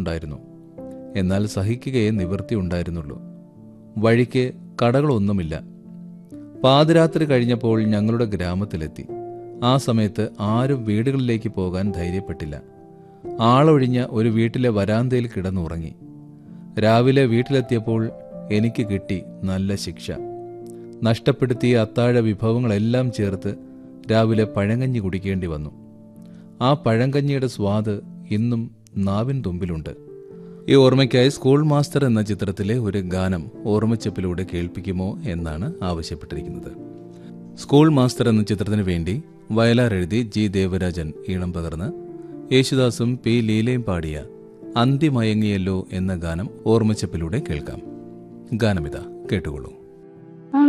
സഹിക്കണമെന്നുണ്ടായിരുന്നു എന്നാൽ സഹിക്കുകയേ നിവൃത്തിയുണ്ടായിരുന്നുള്ളൂ വഴിക്ക് കടകളൊന്നുമില്ല പാതിരാത്രി കഴിഞ്ഞപ്പോൾ ഞങ്ങളുടെ ഗ്രാമത്തിലെത്തി ആ സമയത്ത് ആരും വീടുകളിലേക്ക് പോകാൻ ധൈര്യപ്പെട്ടില്ല ആളൊഴിഞ്ഞ ഒരു വീട്ടിലെ വരാന്തയിൽ കിടന്നുറങ്ങി രാവിലെ വീട്ടിലെത്തിയപ്പോൾ എനിക്ക് കിട്ടി നല്ല ശിക്ഷ നഷ്ടപ്പെടുത്തിയ അത്താഴ വിഭവങ്ങളെല്ലാം ചേർത്ത് രാവിലെ പഴങ്കഞ്ഞി കുടിക്കേണ്ടി വന്നു ആ പഴങ്കഞ്ഞിയുടെ സ്വാദ് ഇന്നും നാവിൻ തുമ്പിലുണ്ട് ഈ ഓർമ്മയ്ക്കായി സ്കൂൾ മാസ്റ്റർ എന്ന ചിത്രത്തിലെ ഒരു ഗാനം ഓർമ്മച്ചപ്പിലൂടെ കേൾപ്പിക്കുമോ എന്നാണ് ആവശ്യപ്പെട്ടിരിക്കുന്നത് സ്കൂൾ മാസ്റ്റർ എന്ന ചിത്രത്തിന് വേണ്ടി വയലാർ എഴുതി ജി ദേവരാജൻ ഈണം പകർന്ന് യേശുദാസും പി ലീലയും പാടിയ അന്തിമയങ്ങിയല്ലോ എന്ന ഗാനം ഓർമ്മച്ചപ്പിലൂടെ കേൾക്കാം ഗാനമിത കേട്ടുകൊള്ളൂ